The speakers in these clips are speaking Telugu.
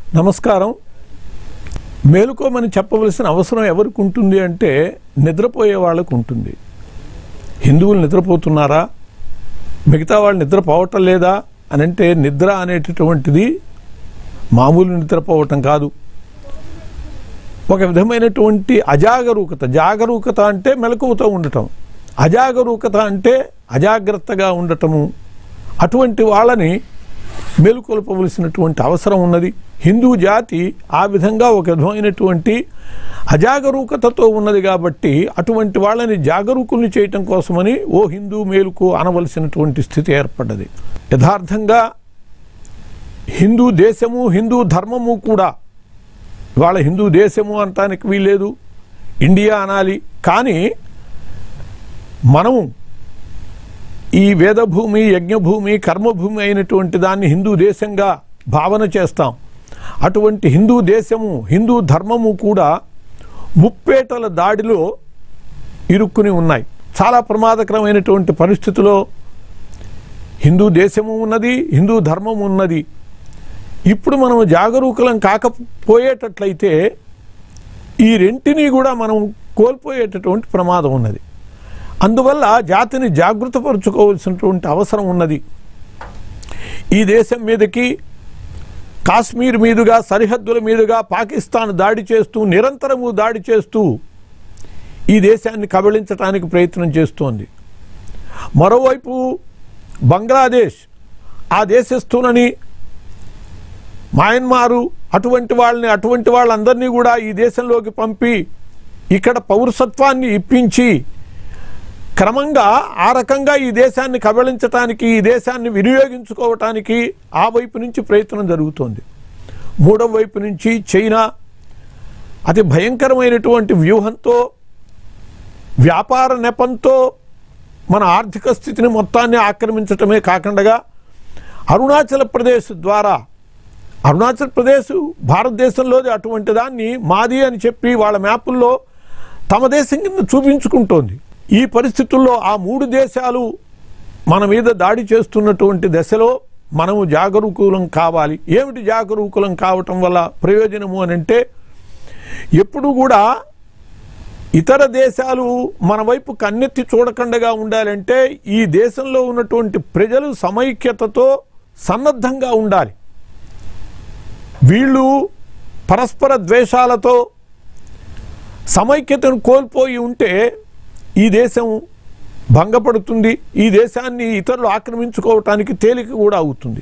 నమస్కారం మేలుకోమని చెప్పవలసిన అవసరం ఎవరికి ఉంటుంది అంటే నిద్రపోయే వాళ్ళకు ఉంటుంది హిందువులు నిద్రపోతున్నారా మిగతా వాళ్ళు నిద్రపోవటం లేదా అని అంటే నిద్ర అనేటటువంటిది మామూలు నిద్రపోవటం కాదు ఒక విధమైనటువంటి అజాగరూకత జాగరూకత అంటే మెలకువతో ఉండటం అజాగరూకత అంటే అజాగ్రత్తగా ఉండటము అటువంటి వాళ్ళని మేలుకొల్పవలసినటువంటి అవసరం ఉన్నది హిందూ జాతి ఆ విధంగా ఒక విధమైనటువంటి అజాగరూకతతో ఉన్నది కాబట్టి అటువంటి వాళ్ళని జాగరూకుల్ని చేయటం కోసమని ఓ హిందూ మేలుకు అనవలసినటువంటి స్థితి ఏర్పడ్డది యథార్థంగా హిందూ దేశము హిందూ ధర్మము కూడా ఇవాళ హిందూ దేశము అనటానికి వీల్లేదు ఇండియా అనాలి కానీ మనము ఈ వేదభూమి యజ్ఞభూమి కర్మభూమి అయినటువంటి దాన్ని హిందూ దేశంగా భావన చేస్తాం అటువంటి హిందూ దేశము హిందూ ధర్మము కూడా ముప్పేటల దాడిలో ఇరుక్కుని ఉన్నాయి చాలా ప్రమాదకరమైనటువంటి పరిస్థితిలో హిందూ దేశము ఉన్నది హిందూ ధర్మం ఉన్నది ఇప్పుడు మనం జాగరూకులం కాకపోయేటట్లయితే ఈ రెంటిని కూడా మనం కోల్పోయేటటువంటి ప్రమాదం ఉన్నది అందువల్ల జాతిని జాగృతపరుచుకోవాల్సినటువంటి అవసరం ఉన్నది ఈ దేశం మీదకి కాశ్మీర్ మీదుగా సరిహద్దుల మీదుగా పాకిస్తాన్ దాడి చేస్తూ నిరంతరము దాడి చేస్తూ ఈ దేశాన్ని కబళించడానికి ప్రయత్నం చేస్తోంది మరోవైపు బంగ్లాదేశ్ ఆ దేశస్థులని మయన్మారు అటువంటి వాళ్ళని అటువంటి వాళ్ళందరినీ కూడా ఈ దేశంలోకి పంపి ఇక్కడ పౌరసత్వాన్ని ఇప్పించి క్రమంగా ఆ రకంగా ఈ దేశాన్ని కబళించటానికి ఈ దేశాన్ని వినియోగించుకోవటానికి ఆ వైపు నుంచి ప్రయత్నం జరుగుతోంది మూడవ వైపు నుంచి చైనా అతి భయంకరమైనటువంటి వ్యూహంతో వ్యాపార నెపంతో మన ఆర్థిక స్థితిని మొత్తాన్ని ఆక్రమించటమే కాకుండా అరుణాచల్ ప్రదేశ్ ద్వారా అరుణాచల్ ప్రదేశ్ భారతదేశంలోది అటువంటి దాన్ని మాది అని చెప్పి వాళ్ళ మ్యాపుల్లో తమ దేశం కింద చూపించుకుంటోంది ఈ పరిస్థితుల్లో ఆ మూడు దేశాలు మన మీద దాడి చేస్తున్నటువంటి దశలో మనము జాగరూకులం కావాలి ఏమిటి జాగరూకులం కావటం వల్ల ప్రయోజనము అని అంటే ఎప్పుడు కూడా ఇతర దేశాలు మన వైపు కన్నెత్తి చూడకుండగా ఉండాలంటే ఈ దేశంలో ఉన్నటువంటి ప్రజలు సమైక్యతతో సన్నద్ధంగా ఉండాలి వీళ్ళు పరస్పర ద్వేషాలతో సమైక్యతను కోల్పోయి ఉంటే ఈ దేశం భంగపడుతుంది ఈ దేశాన్ని ఇతరులు ఆక్రమించుకోవటానికి తేలిక కూడా అవుతుంది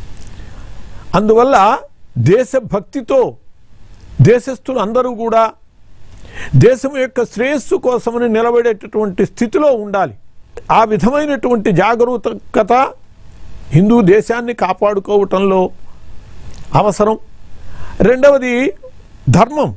అందువల్ల దేశభక్తితో దేశస్థులు అందరూ కూడా దేశం యొక్క శ్రేయస్సు కోసమని నిలబడేటటువంటి స్థితిలో ఉండాలి ఆ విధమైనటువంటి జాగరూకత హిందూ దేశాన్ని కాపాడుకోవటంలో అవసరం రెండవది ధర్మం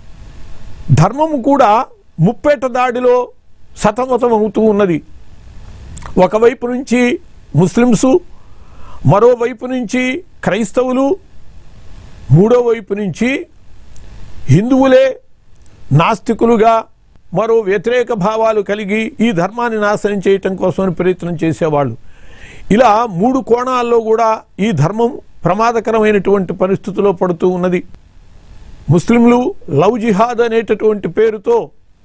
ధర్మం కూడా ముప్పేట దాడిలో సతమతం అవుతూ ఉన్నది ఒకవైపు నుంచి ముస్లిమ్సు మరోవైపు నుంచి క్రైస్తవులు మూడో వైపు నుంచి హిందువులే నాస్తికులుగా మరో వ్యతిరేక భావాలు కలిగి ఈ ధర్మాన్ని నాశనం చేయటం కోసం ప్రయత్నం చేసేవాళ్ళు ఇలా మూడు కోణాల్లో కూడా ఈ ధర్మం ప్రమాదకరమైనటువంటి పరిస్థితిలో పడుతూ ఉన్నది ముస్లింలు లవ్ జిహాద్ అనేటటువంటి పేరుతో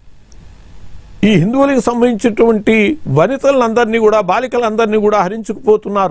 ఈ హిందువులకు సంబంధించినటువంటి వనితలందరినీ కూడా బాలికలందరినీ కూడా హరించుకుపోతున్నారు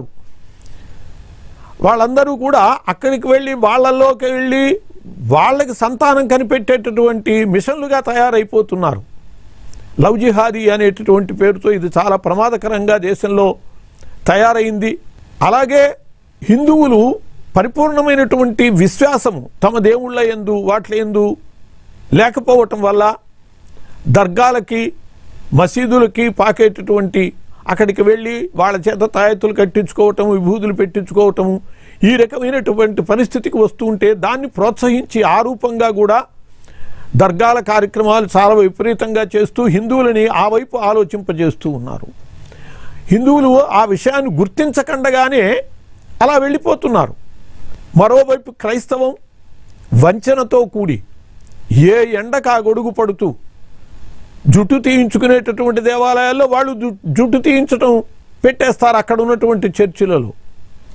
వాళ్ళందరూ కూడా అక్కడికి వెళ్ళి వాళ్ళల్లోకి వెళ్ళి వాళ్ళకి సంతానం కనిపెట్టేటటువంటి మిషన్లుగా తయారైపోతున్నారు లవ్ జిహాదీ అనేటటువంటి పేరుతో ఇది చాలా ప్రమాదకరంగా దేశంలో తయారైంది అలాగే హిందువులు పరిపూర్ణమైనటువంటి విశ్వాసము తమ దేవుళ్ళ ఎందు వాట్ల ఎందు లేకపోవటం వల్ల దర్గాలకి మసీదులకి పాకేటటువంటి అక్కడికి వెళ్ళి వాళ్ళ చేత తాయెత్తులు కట్టించుకోవటము విభూతులు పెట్టించుకోవటము ఈ రకమైనటువంటి పరిస్థితికి వస్తూ ఉంటే దాన్ని ప్రోత్సహించి ఆ రూపంగా కూడా దర్గాల కార్యక్రమాలు చాలా విపరీతంగా చేస్తూ హిందువులని ఆ వైపు ఆలోచింపజేస్తూ ఉన్నారు హిందువులు ఆ విషయాన్ని గుర్తించకుండగానే అలా వెళ్ళిపోతున్నారు మరోవైపు క్రైస్తవం వంచనతో కూడి ఏ ఎండకు ఆ గొడుగు పడుతూ జుట్టు తీయించుకునేటటువంటి దేవాలయాల్లో వాళ్ళు జు- జుట్టు తీయించడం పెట్టేస్తారు అక్కడ ఉన్నటువంటి చర్చిలలో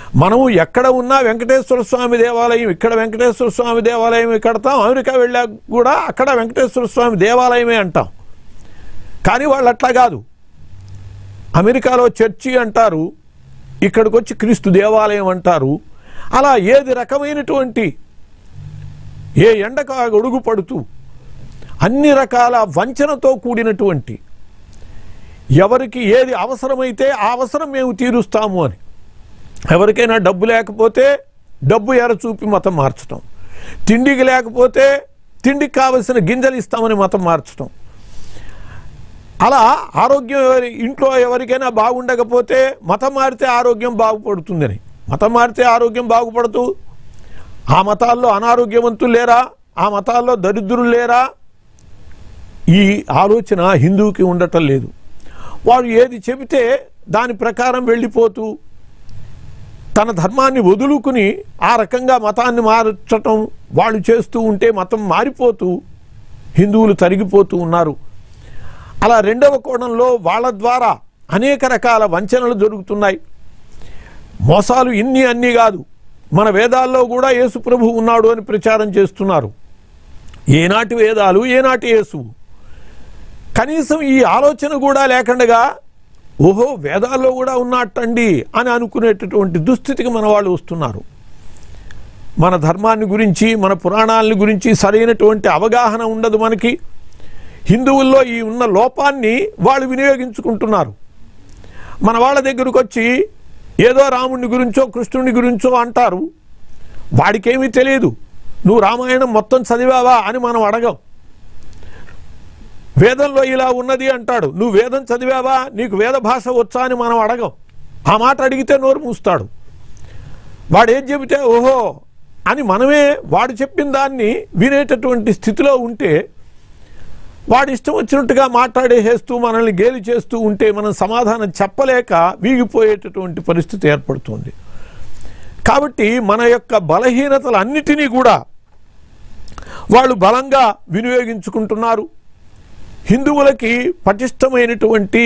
మనము ఎక్కడ ఉన్నా వెంకటేశ్వర స్వామి దేవాలయం ఇక్కడ వెంకటేశ్వర స్వామి దేవాలయం కడతాం అమెరికా వెళ్ళాక కూడా అక్కడ వెంకటేశ్వర స్వామి దేవాలయమే అంటాం కానీ వాళ్ళు అట్లా కాదు అమెరికాలో చర్చి అంటారు ఇక్కడికి వచ్చి క్రీస్తు దేవాలయం అంటారు అలా ఏది రకమైనటువంటి ఏ ఎండకు ఆ గొడుగు పడుతూ అన్ని రకాల వంచనతో కూడినటువంటి ఎవరికి ఏది అవసరమైతే ఆ అవసరం మేము తీరుస్తాము అని ఎవరికైనా డబ్బు లేకపోతే డబ్బు ఎర చూపి మతం మార్చటం తిండికి లేకపోతే తిండికి కావలసిన గింజలు ఇస్తామని మతం మార్చటం అలా ఆరోగ్యం ఎవరి ఇంట్లో ఎవరికైనా బాగుండకపోతే మతం మారితే ఆరోగ్యం బాగుపడుతుందని మతం మారితే ఆరోగ్యం బాగుపడుతూ ఆ మతాల్లో అనారోగ్యవంతులు లేరా ఆ మతాల్లో దరిద్రులు లేరా ఈ ఆలోచన హిందువుకి ఉండటం లేదు వాడు ఏది చెబితే దాని ప్రకారం వెళ్ళిపోతూ తన ధర్మాన్ని వదులుకుని ఆ రకంగా మతాన్ని మార్చటం వాళ్ళు చేస్తూ ఉంటే మతం మారిపోతూ హిందువులు తరిగిపోతూ ఉన్నారు అలా రెండవ కోణంలో వాళ్ళ ద్వారా అనేక రకాల వంచనలు జరుగుతున్నాయి మోసాలు ఇన్ని అన్ని కాదు మన వేదాల్లో కూడా యేసు ప్రభు ఉన్నాడు అని ప్రచారం చేస్తున్నారు ఏనాటి వేదాలు ఏనాటి యేసు కనీసం ఈ ఆలోచన కూడా లేకుండా ఓహో వేదాల్లో కూడా ఉన్నట్టండి అని అనుకునేటటువంటి దుస్థితికి మన వాళ్ళు వస్తున్నారు మన ధర్మాన్ని గురించి మన పురాణాలని గురించి సరైనటువంటి అవగాహన ఉండదు మనకి హిందువుల్లో ఈ ఉన్న లోపాన్ని వాళ్ళు వినియోగించుకుంటున్నారు మన వాళ్ళ దగ్గరకు వచ్చి ఏదో రాముడిని గురించో కృష్ణుని గురించో అంటారు వాడికేమీ తెలియదు నువ్వు రామాయణం మొత్తం చదివావా అని మనం అడగం వేదంలో ఇలా ఉన్నది అంటాడు నువ్వు వేదం చదివావా నీకు వేద భాష వచ్చా అని మనం అడగం ఆ మాట అడిగితే నోరు మూస్తాడు వాడు ఏం చెబితే ఓహో అని మనమే వాడు చెప్పిన దాన్ని వినేటటువంటి స్థితిలో ఉంటే వాడు ఇష్టం వచ్చినట్టుగా మాట్లాడేసేస్తూ మనల్ని గేలి చేస్తూ ఉంటే మనం సమాధానం చెప్పలేక వీగిపోయేటటువంటి పరిస్థితి ఏర్పడుతుంది కాబట్టి మన యొక్క బలహీనతలన్నిటినీ కూడా వాళ్ళు బలంగా వినియోగించుకుంటున్నారు హిందువులకి పటిష్టమైనటువంటి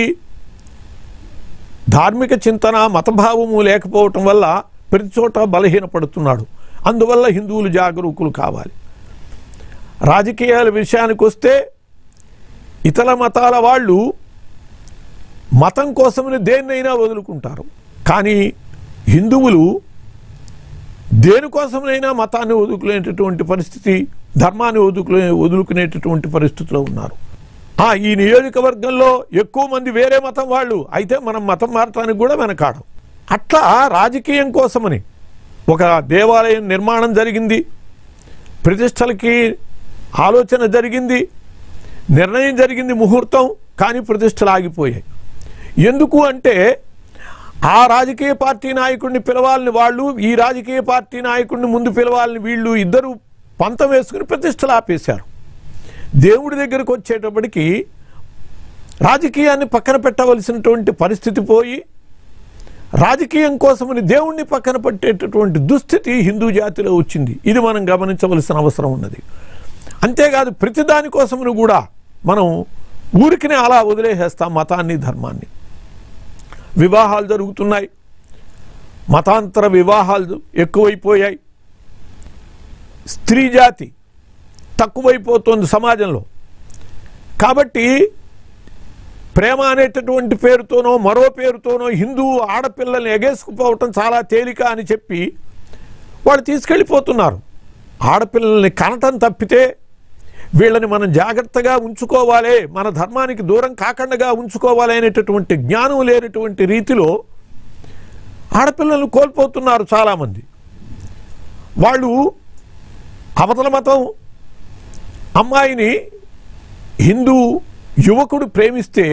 ధార్మిక చింతన మతభావము లేకపోవటం వల్ల ప్రతి చోట బలహీనపడుతున్నాడు అందువల్ల హిందువులు జాగరూకులు కావాలి రాజకీయాల విషయానికి వస్తే ఇతర మతాల వాళ్ళు మతం కోసమని దేన్నైనా వదులుకుంటారు కానీ హిందువులు దేనికోసమైనా మతాన్ని వదులుకునేటటువంటి పరిస్థితి ధర్మాన్ని వదులుకునే వదులుకునేటటువంటి పరిస్థితిలో ఉన్నారు ఆ ఈ నియోజకవర్గంలో ఎక్కువ మంది వేరే మతం వాళ్ళు అయితే మనం మతం మారటానికి కూడా వెనకాడం అట్లా రాజకీయం కోసమని ఒక దేవాలయం నిర్మాణం జరిగింది ప్రతిష్టలకి ఆలోచన జరిగింది నిర్ణయం జరిగింది ముహూర్తం కానీ ప్రతిష్టలు ఆగిపోయాయి ఎందుకు అంటే ఆ రాజకీయ పార్టీ నాయకుడిని పిలవాలని వాళ్ళు ఈ రాజకీయ పార్టీ నాయకుడిని ముందు పిలవాలని వీళ్ళు ఇద్దరు పంతం వేసుకుని ప్రతిష్టలు ఆపేశారు దేవుడి దగ్గరకు వచ్చేటప్పటికి రాజకీయాన్ని పక్కన పెట్టవలసినటువంటి పరిస్థితి పోయి రాజకీయం కోసమని దేవుణ్ణి పక్కన పెట్టేటటువంటి దుస్థితి హిందూ జాతిలో వచ్చింది ఇది మనం గమనించవలసిన అవసరం ఉన్నది అంతేకాదు ప్రతి దానికోసమని కూడా మనం ఊరికినే అలా వదిలేసేస్తాం మతాన్ని ధర్మాన్ని వివాహాలు జరుగుతున్నాయి మతాంతర వివాహాలు ఎక్కువైపోయాయి స్త్రీ జాతి తక్కువైపోతుంది సమాజంలో కాబట్టి ప్రేమ అనేటటువంటి పేరుతోనో మరో పేరుతోనో హిందూ ఆడపిల్లల్ని ఎగేసుకుపోవటం చాలా తేలిక అని చెప్పి వాళ్ళు తీసుకెళ్ళిపోతున్నారు ఆడపిల్లల్ని కనటం తప్పితే వీళ్ళని మనం జాగ్రత్తగా ఉంచుకోవాలి మన ధర్మానికి దూరం కాకుండా ఉంచుకోవాలి అనేటటువంటి జ్ఞానం లేనటువంటి రీతిలో ఆడపిల్లలను కోల్పోతున్నారు చాలామంది వాళ్ళు అవతల మతం అమ్మాయిని హిందూ యువకుడు ప్రేమిస్తే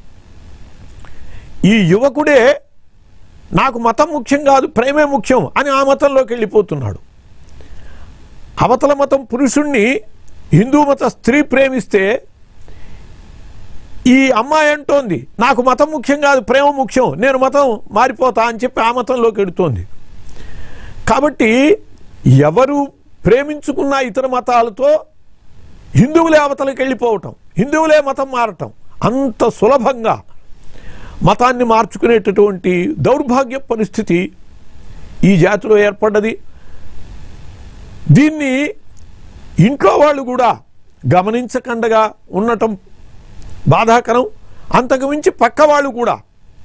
ఈ యువకుడే నాకు మతం ముఖ్యం కాదు ప్రేమే ముఖ్యం అని ఆ మతంలోకి వెళ్ళిపోతున్నాడు అవతల మతం పురుషుణ్ణి హిందూ మత స్త్రీ ప్రేమిస్తే ఈ అమ్మాయి అంటోంది నాకు మతం ముఖ్యం కాదు ప్రేమ ముఖ్యం నేను మతం మారిపోతా అని చెప్పి ఆ మతంలోకి వెడుతోంది కాబట్టి ఎవరు ప్రేమించుకున్న ఇతర మతాలతో హిందువులే అవతలకి వెళ్ళిపోవటం హిందువులే మతం మారటం అంత సులభంగా మతాన్ని మార్చుకునేటటువంటి దౌర్భాగ్య పరిస్థితి ఈ జాతిలో ఏర్పడ్డది దీన్ని ఇంట్లో వాళ్ళు కూడా గమనించకుండగా ఉండటం బాధాకరం అంతకు మించి పక్క వాళ్ళు కూడా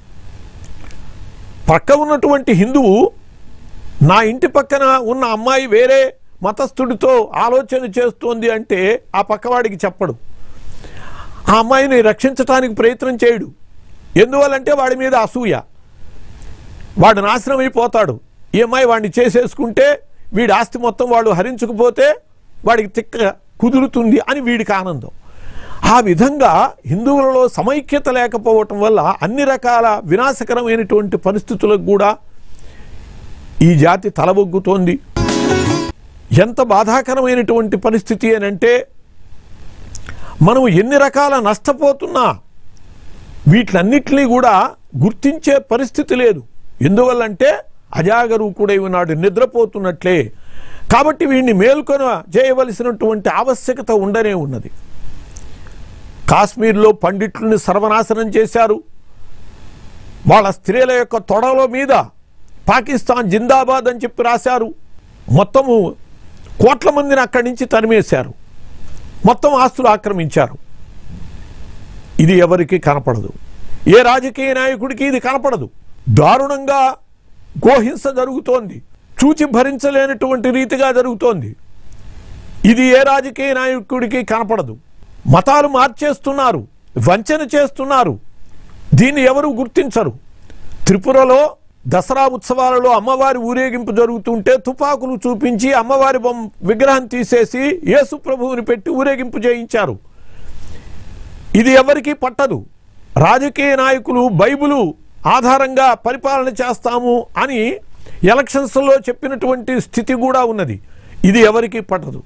పక్క ఉన్నటువంటి హిందువు నా ఇంటి పక్కన ఉన్న అమ్మాయి వేరే మతస్థుడితో ఆలోచన చేస్తోంది అంటే ఆ పక్కవాడికి చెప్పడు ఆ అమ్మాయిని రక్షించడానికి ప్రయత్నం చేయడు ఎందువల్లంటే వాడి మీద అసూయ వాడు నాశనం అయిపోతాడు ఈ అమ్మాయి వాడిని చేసేసుకుంటే వీడి ఆస్తి మొత్తం వాడు హరించుకుపోతే వాడికి తిక్క కుదురుతుంది అని వీడికి ఆనందం ఆ విధంగా హిందువులలో సమైక్యత లేకపోవటం వల్ల అన్ని రకాల వినాశకరమైనటువంటి పరిస్థితులకు కూడా ఈ జాతి తలబొగ్గుతోంది ఎంత బాధాకరమైనటువంటి పరిస్థితి అని అంటే మనం ఎన్ని రకాల నష్టపోతున్నా వీటిలన్నిటినీ కూడా గుర్తించే పరిస్థితి లేదు ఎందువల్లంటే అజాగరూకుడై ఉన్నాడు నిద్రపోతున్నట్లే కాబట్టి వీడిని మేల్కొన చేయవలసినటువంటి ఆవశ్యకత ఉండనే ఉన్నది కాశ్మీర్లో పండిట్లని సర్వనాశనం చేశారు వాళ్ళ స్త్రీల యొక్క తొడల మీద పాకిస్తాన్ జిందాబాద్ అని చెప్పి రాశారు మొత్తము కోట్ల మందిని అక్కడి నుంచి తరిమేశారు మొత్తం ఆస్తులు ఆక్రమించారు ఇది ఎవరికి కనపడదు ఏ రాజకీయ నాయకుడికి ఇది కనపడదు దారుణంగా గోహింస జరుగుతోంది చూచి భరించలేనటువంటి రీతిగా జరుగుతోంది ఇది ఏ రాజకీయ నాయకుడికి కనపడదు మతాలు మార్చేస్తున్నారు వంచన చేస్తున్నారు దీన్ని ఎవరు గుర్తించరు త్రిపురలో దసరా ఉత్సవాలలో అమ్మవారి ఊరేగింపు జరుగుతుంటే తుపాకులు చూపించి అమ్మవారి బొమ్మ విగ్రహం తీసేసి యేసు ప్రభువుని పెట్టి ఊరేగింపు చేయించారు ఇది ఎవరికీ పట్టదు రాజకీయ నాయకులు బైబిలు ఆధారంగా పరిపాలన చేస్తాము అని ఎలక్షన్స్లో చెప్పినటువంటి స్థితి కూడా ఉన్నది ఇది ఎవరికీ పట్టదు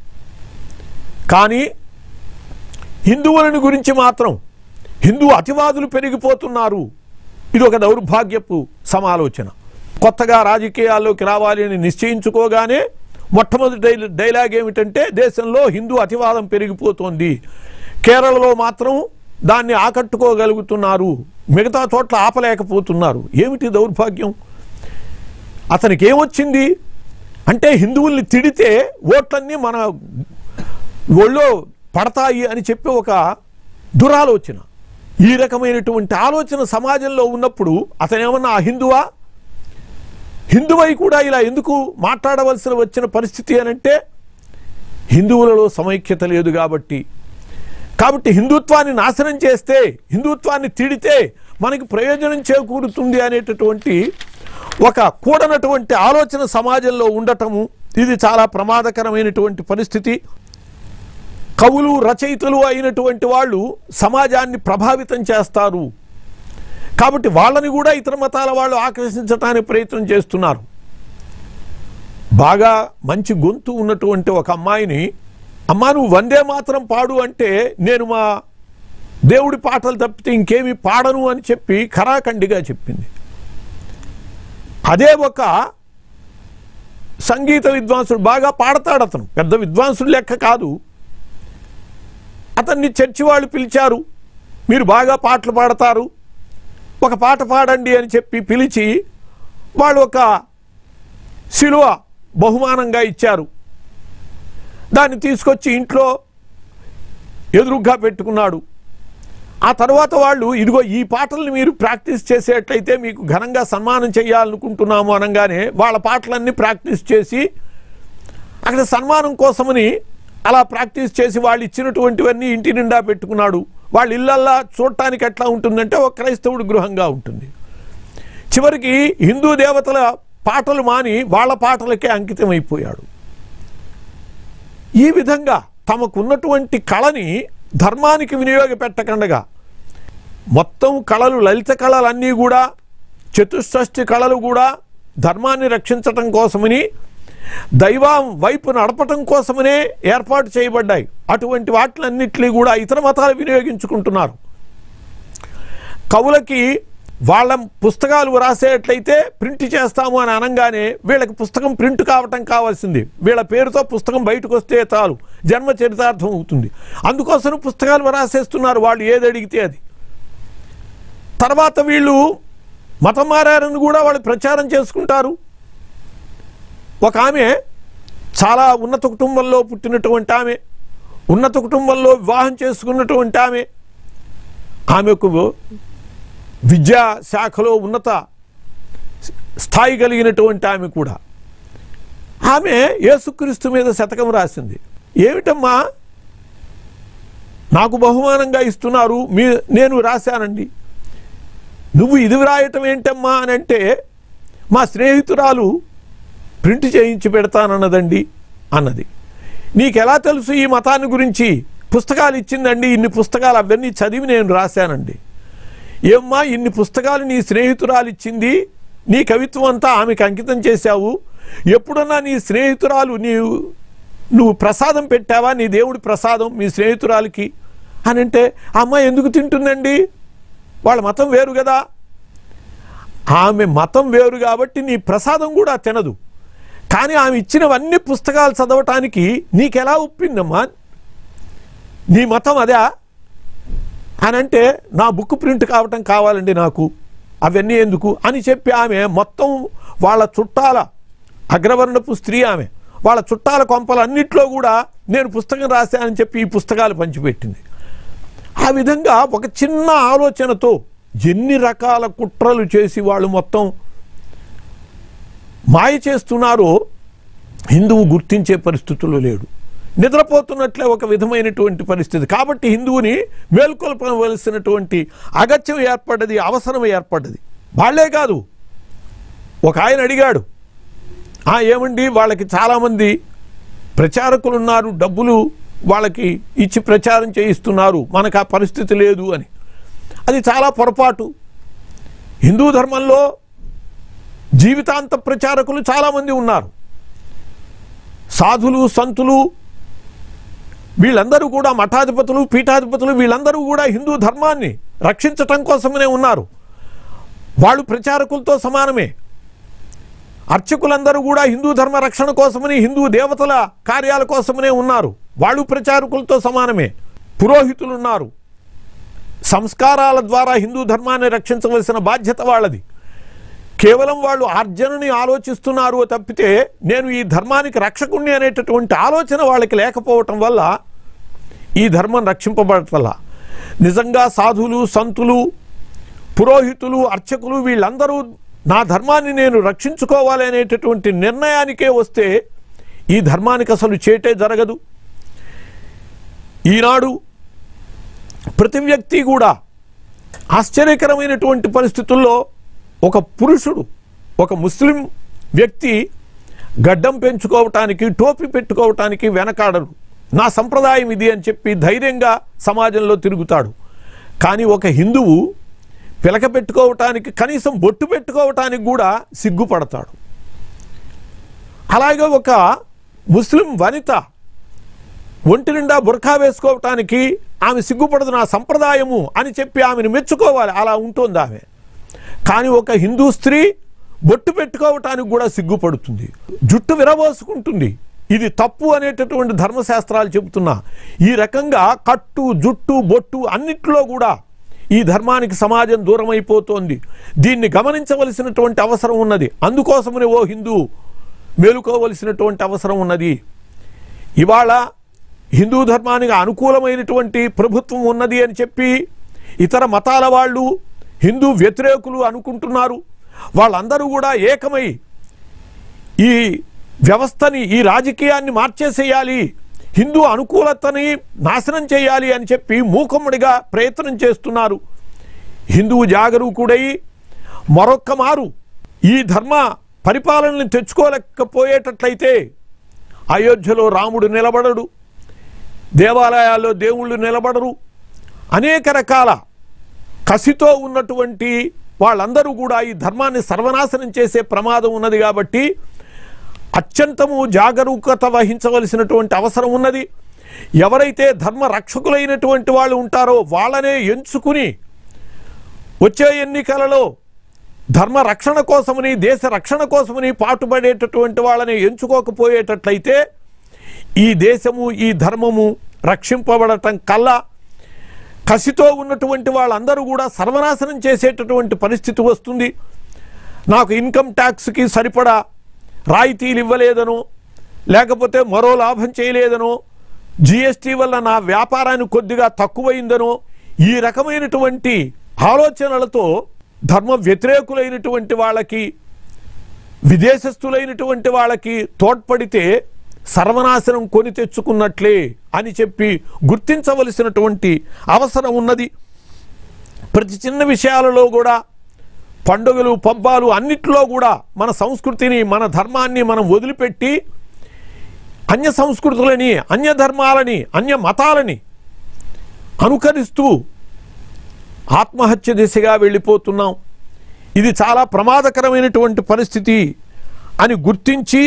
కానీ హిందువులని గురించి మాత్రం హిందూ అతివాదులు పెరిగిపోతున్నారు ఇది ఒక దౌర్భాగ్యపు సమాలోచన కొత్తగా రాజకీయాల్లోకి రావాలి అని నిశ్చయించుకోగానే మొట్టమొదటి డై- డైలాగ్ ఏమిటంటే దేశంలో హిందూ అతివాదం పెరిగిపోతోంది కేరళలో మాత్రం దాన్ని ఆకట్టుకోగలుగుతున్నారు మిగతా చోట్ల ఆపలేకపోతున్నారు ఏమిటి దౌర్భాగ్యం అతనికి ఏమొచ్చింది అంటే హిందువుల్ని తిడితే ఓట్లన్నీ మన ఒళ్ళో పడతాయి అని చెప్పి ఒక దురాలోచన ఈ రకమైనటువంటి ఆలోచన సమాజంలో ఉన్నప్పుడు అతను ఏమన్నా ఆ హిందువా హిందువై కూడా ఇలా ఎందుకు మాట్లాడవలసిన వచ్చిన పరిస్థితి అనంటే హిందువులలో సమైక్యత లేదు కాబట్టి కాబట్టి హిందుత్వాన్ని నాశనం చేస్తే హిందుత్వాన్ని తిడితే మనకి ప్రయోజనం చేకూరుతుంది అనేటటువంటి ఒక కూడనటువంటి ఆలోచన సమాజంలో ఉండటము ఇది చాలా ప్రమాదకరమైనటువంటి పరిస్థితి కవులు రచయితలు అయినటువంటి వాళ్ళు సమాజాన్ని ప్రభావితం చేస్తారు కాబట్టి వాళ్ళని కూడా ఇతర మతాల వాళ్ళు ఆకర్షించడానికి ప్రయత్నం చేస్తున్నారు బాగా మంచి గొంతు ఉన్నటువంటి ఒక అమ్మాయిని అమ్మా నువ్వు వందే మాత్రం పాడు అంటే నేను మా దేవుడి పాటలు తప్పితే ఇంకేమీ పాడను అని చెప్పి ఖరాఖండిగా చెప్పింది అదే ఒక సంగీత విద్వాంసుడు బాగా పాడతాడు అతను పెద్ద విద్వాంసుడు లెక్క కాదు అతన్ని చర్చి వాళ్ళు పిలిచారు మీరు బాగా పాటలు పాడతారు ఒక పాట పాడండి అని చెప్పి పిలిచి వాళ్ళు ఒక శిలువ బహుమానంగా ఇచ్చారు దాన్ని తీసుకొచ్చి ఇంట్లో ఎదురుగ్గా పెట్టుకున్నాడు ఆ తర్వాత వాళ్ళు ఇదిగో ఈ పాటల్ని మీరు ప్రాక్టీస్ చేసేట్లయితే మీకు ఘనంగా సన్మానం చేయాలనుకుంటున్నాము అనగానే వాళ్ళ పాటలన్నీ ప్రాక్టీస్ చేసి అక్కడ సన్మానం కోసమని అలా ప్రాక్టీస్ చేసి వాళ్ళు ఇచ్చినటువంటివన్నీ ఇంటి నిండా పెట్టుకున్నాడు వాళ్ళ ఇళ్ళల్లా చూడటానికి ఎట్లా ఉంటుందంటే ఒక క్రైస్తవుడు గృహంగా ఉంటుంది చివరికి హిందూ దేవతల పాటలు మాని వాళ్ళ పాటలకే అంకితం అయిపోయాడు ఈ విధంగా తమకున్నటువంటి కళని ధర్మానికి వినియోగపెట్టకుండగా మొత్తం కళలు లలిత కళలన్నీ కూడా చతుష్షష్టి కళలు కూడా ధర్మాన్ని రక్షించటం కోసమని దైవం వైపు నడపటం కోసమనే ఏర్పాటు చేయబడ్డాయి అటువంటి వాటిలన్నింటినీ కూడా ఇతర మతాలు వినియోగించుకుంటున్నారు కవులకి వాళ్ళ పుస్తకాలు రాసేట్లయితే ప్రింట్ చేస్తాము అని అనగానే వీళ్ళకి పుస్తకం ప్రింట్ కావటం కావాల్సింది వీళ్ళ పేరుతో పుస్తకం బయటకు వస్తే చాలు జన్మ చరితార్థం అవుతుంది అందుకోసం పుస్తకాలు రాసేస్తున్నారు వాళ్ళు ఏది అడిగితే అది తర్వాత వీళ్ళు మతం మారారని కూడా వాళ్ళు ప్రచారం చేసుకుంటారు ఒక ఆమె చాలా ఉన్నత కుటుంబంలో పుట్టినటువంటి ఆమె ఉన్నత కుటుంబంలో వివాహం చేసుకున్నటువంటి ఆమె ఆమెకు విద్యా శాఖలో ఉన్నత స్థాయి కలిగినటువంటి ఆమె కూడా ఆమె యేసుక్రీస్తు మీద శతకం రాసింది ఏమిటమ్మా నాకు బహుమానంగా ఇస్తున్నారు మీ నేను రాశానండి నువ్వు ఇది వ్రాయటం ఏంటమ్మా అని అంటే మా స్నేహితురాలు ప్రింట్ చేయించి పెడతానన్నదండి అన్నది నీకెలా తెలుసు ఈ మతాన్ని గురించి పుస్తకాలు ఇచ్చిందండి ఇన్ని పుస్తకాలు అవన్నీ చదివి నేను రాశానండి ఏమ్మా ఇన్ని పుస్తకాలు నీ స్నేహితురాలు ఇచ్చింది నీ కవిత్వం అంతా ఆమెకు అంకితం చేశావు ఎప్పుడన్నా నీ స్నేహితురాలు నీవు నువ్వు ప్రసాదం పెట్టావా నీ దేవుడి ప్రసాదం మీ స్నేహితురాలకి అని అంటే అమ్మ ఎందుకు తింటుందండి వాళ్ళ మతం వేరు కదా ఆమె మతం వేరు కాబట్టి నీ ప్రసాదం కూడా తినదు కానీ ఆమె ఇచ్చినవన్నీ పుస్తకాలు చదవటానికి నీకెలా ఒప్పిందమ్మా నీ మతం అదే అని అంటే నా బుక్ ప్రింట్ కావటం కావాలండి నాకు అవన్నీ ఎందుకు అని చెప్పి ఆమె మొత్తం వాళ్ళ చుట్టాల అగ్రవర్ణపు స్త్రీ ఆమె వాళ్ళ చుట్టాల కొంపలన్నిట్లో కూడా నేను పుస్తకం రాశానని చెప్పి ఈ పుస్తకాలు పంచిపెట్టింది ఆ విధంగా ఒక చిన్న ఆలోచనతో ఎన్ని రకాల కుట్రలు చేసి వాళ్ళు మొత్తం మాయ చేస్తున్నారో హిందువు గుర్తించే పరిస్థితుల్లో లేడు నిద్రపోతున్నట్లే ఒక విధమైనటువంటి పరిస్థితి కాబట్టి హిందువుని మేల్కొల్పవలసినటువంటి అగత్యం ఏర్పడ్డది అవసరం ఏర్పడ్డది వాళ్ళే కాదు ఒక ఆయన అడిగాడు ఆ ఏమండి వాళ్ళకి చాలామంది ప్రచారకులు ఉన్నారు డబ్బులు వాళ్ళకి ఇచ్చి ప్రచారం చేయిస్తున్నారు మనకు ఆ పరిస్థితి లేదు అని అది చాలా పొరపాటు హిందూ ధర్మంలో జీవితాంత ప్రచారకులు చాలామంది ఉన్నారు సాధులు సంతులు వీళ్ళందరూ కూడా మఠాధిపతులు పీఠాధిపతులు వీళ్ళందరూ కూడా హిందూ ధర్మాన్ని రక్షించటం కోసమనే ఉన్నారు వాళ్ళు ప్రచారకులతో సమానమే అర్చకులందరూ కూడా హిందూ ధర్మ రక్షణ కోసమని హిందూ దేవతల కార్యాల కోసమనే ఉన్నారు వాళ్ళు ప్రచారకులతో సమానమే పురోహితులు ఉన్నారు సంస్కారాల ద్వారా హిందూ ధర్మాన్ని రక్షించవలసిన బాధ్యత వాళ్ళది కేవలం వాళ్ళు ఆర్జనని ఆలోచిస్తున్నారు తప్పితే నేను ఈ ధర్మానికి రక్షకుణ్ణి అనేటటువంటి ఆలోచన వాళ్ళకి లేకపోవటం వల్ల ఈ ధర్మం రక్షింపబడటల్లా నిజంగా సాధులు సంతులు పురోహితులు అర్చకులు వీళ్ళందరూ నా ధర్మాన్ని నేను రక్షించుకోవాలి అనేటటువంటి నిర్ణయానికే వస్తే ఈ ధర్మానికి అసలు చేటే జరగదు ఈనాడు ప్రతి వ్యక్తి కూడా ఆశ్చర్యకరమైనటువంటి పరిస్థితుల్లో ఒక పురుషుడు ఒక ముస్లిం వ్యక్తి గడ్డం పెంచుకోవటానికి టోపీ పెట్టుకోవటానికి వెనకాడరు నా సంప్రదాయం ఇది అని చెప్పి ధైర్యంగా సమాజంలో తిరుగుతాడు కానీ ఒక హిందువు పిలక పెట్టుకోవటానికి కనీసం బొట్టు పెట్టుకోవటానికి కూడా సిగ్గుపడతాడు అలాగే ఒక ముస్లిం వనిత ఒంటి నిండా బుర్ఖా వేసుకోవటానికి ఆమె సిగ్గుపడదు నా సంప్రదాయము అని చెప్పి ఆమెను మెచ్చుకోవాలి అలా ఉంటుంది ఆమె కానీ ఒక హిందూ స్త్రీ బొట్టు పెట్టుకోవటానికి కూడా సిగ్గుపడుతుంది జుట్టు విరబోసుకుంటుంది ఇది తప్పు అనేటటువంటి ధర్మశాస్త్రాలు చెబుతున్నా ఈ రకంగా కట్టు జుట్టు బొట్టు అన్నిట్లో కూడా ఈ ధర్మానికి సమాజం దూరం అయిపోతోంది దీన్ని గమనించవలసినటువంటి అవసరం ఉన్నది అందుకోసమనే ఓ హిందూ మేలుకోవలసినటువంటి అవసరం ఉన్నది ఇవాళ హిందూ ధర్మానికి అనుకూలమైనటువంటి ప్రభుత్వం ఉన్నది అని చెప్పి ఇతర మతాల వాళ్ళు హిందూ వ్యతిరేకులు అనుకుంటున్నారు వాళ్ళందరూ కూడా ఏకమై ఈ వ్యవస్థని ఈ రాజకీయాన్ని మార్చేసేయాలి హిందూ అనుకూలతని నాశనం చేయాలి అని చెప్పి మూకమ్మడిగా ప్రయత్నం చేస్తున్నారు హిందువు జాగరూకుడై మరొక్క మారు ఈ ధర్మ పరిపాలనని తెచ్చుకోలేకపోయేటట్లయితే అయోధ్యలో రాముడు నిలబడడు దేవాలయాల్లో దేవుళ్ళు నిలబడరు అనేక రకాల కసితో ఉన్నటువంటి వాళ్ళందరూ కూడా ఈ ధర్మాన్ని సర్వనాశనం చేసే ప్రమాదం ఉన్నది కాబట్టి అత్యంతము జాగరూకత వహించవలసినటువంటి అవసరం ఉన్నది ఎవరైతే ధర్మ రక్షకులైనటువంటి వాళ్ళు ఉంటారో వాళ్ళనే ఎంచుకుని వచ్చే ఎన్నికలలో ధర్మ రక్షణ కోసమని దేశ రక్షణ కోసమని పాటుపడేటటువంటి వాళ్ళని ఎంచుకోకపోయేటట్లయితే ఈ దేశము ఈ ధర్మము రక్షింపబడటం కల్లా కసితో ఉన్నటువంటి వాళ్ళందరూ కూడా సర్వనాశనం చేసేటటువంటి పరిస్థితి వస్తుంది నాకు ఇన్కమ్ ట్యాక్స్కి సరిపడా రాయితీలు ఇవ్వలేదనో లేకపోతే మరో లాభం చేయలేదనో జిఎస్టీ వల్ల నా వ్యాపారానికి కొద్దిగా తక్కువైందనో ఈ రకమైనటువంటి ఆలోచనలతో ధర్మ వ్యతిరేకులైనటువంటి వాళ్ళకి విదేశస్థులైనటువంటి వాళ్ళకి తోడ్పడితే సర్వనాశనం కొని తెచ్చుకున్నట్లే అని చెప్పి గుర్తించవలసినటువంటి అవసరం ఉన్నది ప్రతి చిన్న విషయాలలో కూడా పండుగలు పబ్బాలు అన్నిట్లో కూడా మన సంస్కృతిని మన ధర్మాన్ని మనం వదిలిపెట్టి అన్య సంస్కృతులని అన్య ధర్మాలని అన్య మతాలని అనుకరిస్తూ ఆత్మహత్య దిశగా వెళ్ళిపోతున్నాం ఇది చాలా ప్రమాదకరమైనటువంటి పరిస్థితి అని గుర్తించి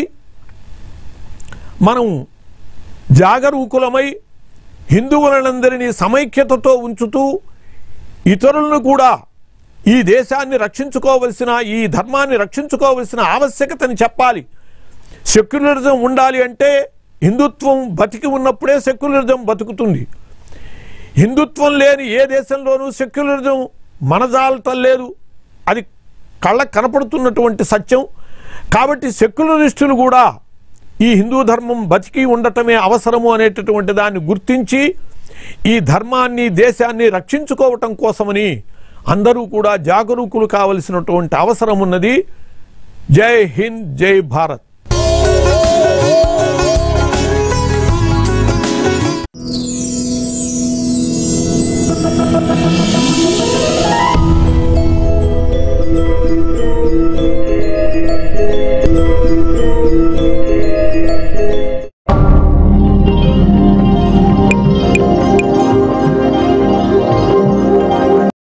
మనం జాగరూకులమై హిందువులందరినీ సమైక్యతతో ఉంచుతూ ఇతరులను కూడా ఈ దేశాన్ని రక్షించుకోవలసిన ఈ ధర్మాన్ని రక్షించుకోవలసిన ఆవశ్యకతని చెప్పాలి సెక్యులరిజం ఉండాలి అంటే హిందుత్వం బతికి ఉన్నప్పుడే సెక్యులరిజం బతుకుతుంది హిందుత్వం లేని ఏ దేశంలోనూ సెక్యులరిజం మనజాలటం లేదు అది కళ్ళకు కనపడుతున్నటువంటి సత్యం కాబట్టి సెక్యులరిస్టులు కూడా ఈ హిందూ ధర్మం బతికి ఉండటమే అవసరము అనేటటువంటి దాన్ని గుర్తించి ఈ ధర్మాన్ని దేశాన్ని రక్షించుకోవటం కోసమని అందరూ కూడా జాగరూకులు కావలసినటువంటి అవసరం ఉన్నది జై హింద్ జై భారత్